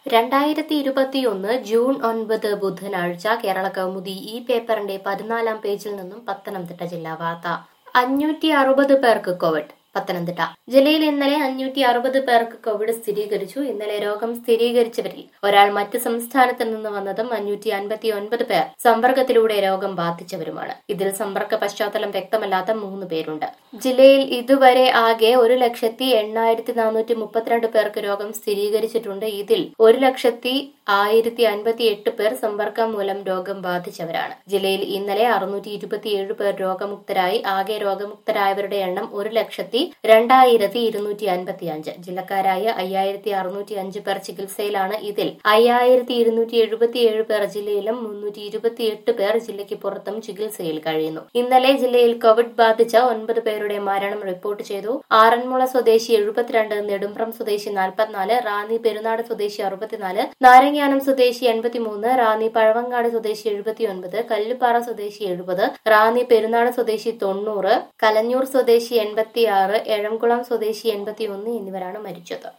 രണ്ടായിരത്തി ഇരുപത്തിയൊന്ന് ജൂൺ ഒൻപത് ബുധനാഴ്ച കേരള കൗമുദി ഈ പേപ്പറിന്റെ പതിനാലാം പേജിൽ നിന്നും പത്തനംതിട്ട ജില്ലാ വാർത്ത അഞ്ഞൂറ്റി അറുപത് പേർക്ക് കോവിഡ് പത്തനംതിട്ട ജില്ലയിൽ ഇന്നലെ അഞ്ഞൂറ്റി അറുപത് പേർക്ക് കോവിഡ് സ്ഥിരീകരിച്ചു ഇന്നലെ രോഗം സ്ഥിരീകരിച്ചവരിൽ ഒരാൾ മറ്റ് സംസ്ഥാനത്ത് നിന്ന് വന്നതും അഞ്ഞൂറ്റി അൻപത്തി ഒൻപത് പേർ സമ്പർക്കത്തിലൂടെ രോഗം ബാധിച്ചവരുമാണ് ഇതിൽ സമ്പർക്ക പശ്ചാത്തലം വ്യക്തമല്ലാത്ത മൂന്ന് പേരുണ്ട് ജില്ലയിൽ ഇതുവരെ ആകെ ഒരു ലക്ഷത്തി എണ്ണായിരത്തി നാനൂറ്റി മുപ്പത്തിരണ്ട് പേർക്ക് രോഗം സ്ഥിരീകരിച്ചിട്ടുണ്ട് ഇതിൽ ഒരു ലക്ഷത്തി ആയിരത്തി അൻപത്തി എട്ട് പേർ സമ്പർക്കം മൂലം രോഗം ബാധിച്ചവരാണ് ജില്ലയിൽ ഇന്നലെ അറുന്നൂറ്റി ഇരുപത്തിയേഴ് പേർ രോഗമുക്തരായി ആകെ രോഗമുക്തരായവരുടെ എണ്ണം ഒരു ലക്ഷത്തി രണ്ടായിരത്തി ഇരുന്നൂറ്റി അൻപത്തി അഞ്ച് ജില്ലക്കാരായ അയ്യായിരത്തി അറുന്നൂറ്റി അഞ്ച് പേർ ചികിത്സയിലാണ് ഇതിൽ അയ്യായിരത്തി ഇരുന്നൂറ്റി എഴുപത്തിയേഴ് പേർ ജില്ലയിലും മുന്നൂറ്റി ഇരുപത്തിയെട്ട് പേർ ജില്ലയ്ക്ക് പുറത്തും ചികിത്സയിൽ കഴിയുന്നു ഇന്നലെ ജില്ലയിൽ കോവിഡ് ബാധിച്ച ഒൻപത് പേരുടെ മരണം റിപ്പോർട്ട് ചെയ്തു ആറന്മുള സ്വദേശി എഴുപത്തിരണ്ട് നെടുമ്പ്രം സ്വദേശി നാൽപ്പത്തിനാല് റാന്നി പെരുന്നാട് സ്വദേശി അറുപത്തിനാല് നാരങ്ങാനം സ്വദേശി എൺപത്തിമൂന്ന് റാന്നി പഴവങ്ങാട് സ്വദേശി എഴുപത്തിയൊൻപത് കല്ലുപാറ സ്വദേശി എഴുപത് റാന്നി പെരുന്നാട് സ്വദേശി തൊണ്ണൂറ് കലഞ്ഞൂർ സ്വദേശി എൺപത്തിയാറ് എഴംകുളം സ്വദേശി എൺപത്തിയൊന്ന് എന്നിവരാണ് മരിച്ചത്